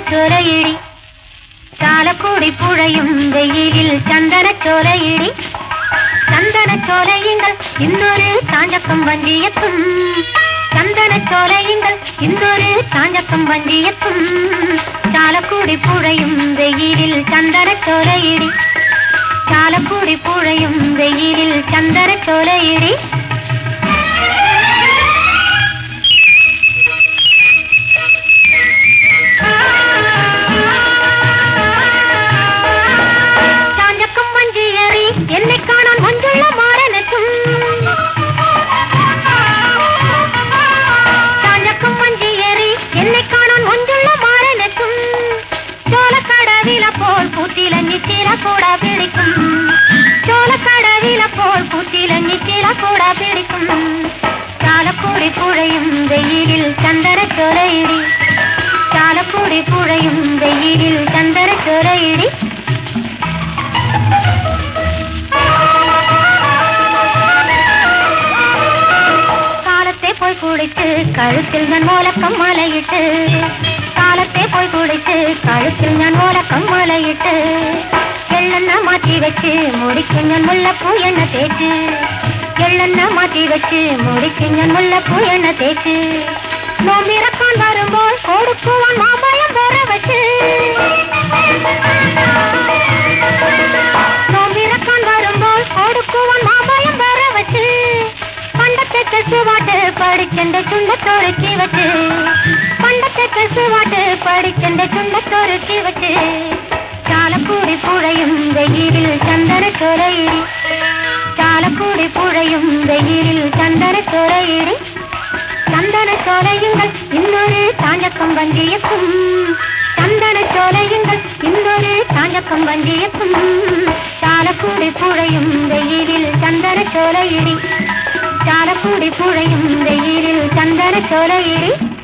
சோலையிடி சாலக்கூடி புழையும் வெயிலில் சந்தன சோலையிடி சந்தன சோலையுங்கள் இன்னொரு சாஞ்சக்கம் வஞ்சியத்தும் சந்தன சோலையுங்கள் இன்னொரு சாஞ்சக்கம் வஞ்சியத்தும் சாலக்கூடி புழையும் வெயிலில் சந்தன சோலையிடி சாலக்கூடி புழையும் வெயிலில் சந்தன சோலையிடி சாஞ்சக்கம் வஞ்சியறி என்னை காணான் மஞ்சுள்ள மாறனத்தும் சாஞ்சக்கம் வஞ்சியறி என்னை காணான் மஞ்சுள்ள மாறனத்தும் சோளக்கடவில போல் பூத்தில நித்தில கூட பிடிக்கும் சோளக்கடவில போல் பூத்தில நித்தில கூட பிடிக்கும் சாலக்கூடி புழையும் வெயிலில் சந்தர சோலையிடி சாலக்கூடி புழையும் வெயிலில் சந்தர சோலையிடி காலத்தை போய் குடித்து கழுத்தில் நான் ஓலக்கம் மலையிட்டு காலத்தை போய் குடித்து கழுத்தில் நான் ஓலக்கம் மலையிட்டு எள்ளெண்ண மாற்றி வச்சு முடிக்கு நான் முல்லப்பூ எண்ண தேய்ச்சு எள்ளெண்ண மாற்றி வச்சு முடிக்கு நான் முல்லப்பூ எண்ண தேய்ச்சு நோம்பிறக்கான் வரும்போது கொடுக்குவான் மாம்பழம் பெற வச்சு நோம்பிறக்கான் வரும்போது கொடுக்குவான் மாம்பழம் பெற வச்சு பண்டத்தை கசுவாட்டு படிச்சென்ற சுண்டத்தோருக்கி வச்சு பண்டத்தை கசுவாட்டு படிச்சென்ற சுண்டத்தோருக்கி வச்சு சாலக்கூடி புழையும் வெயிலில் சந்தன சோலையிடி சாலக்கூடி புழையும் வெயிலில் சந்தன சோலையிடி சந்தன சோலையுங்கள் இன்னொரு சாஞ்சக்கம் வஞ்சியக்கும் சந்தன சோலையுங்கள் இன்னொரு சாஞ்சக்கம் வஞ்சியக்கும் சாலக்கூடி புழையும் வெயிலில் சந்தன சோலையிடி சாலக்கூடி புழையும் வெயிலில் சந்தன சோலையிடி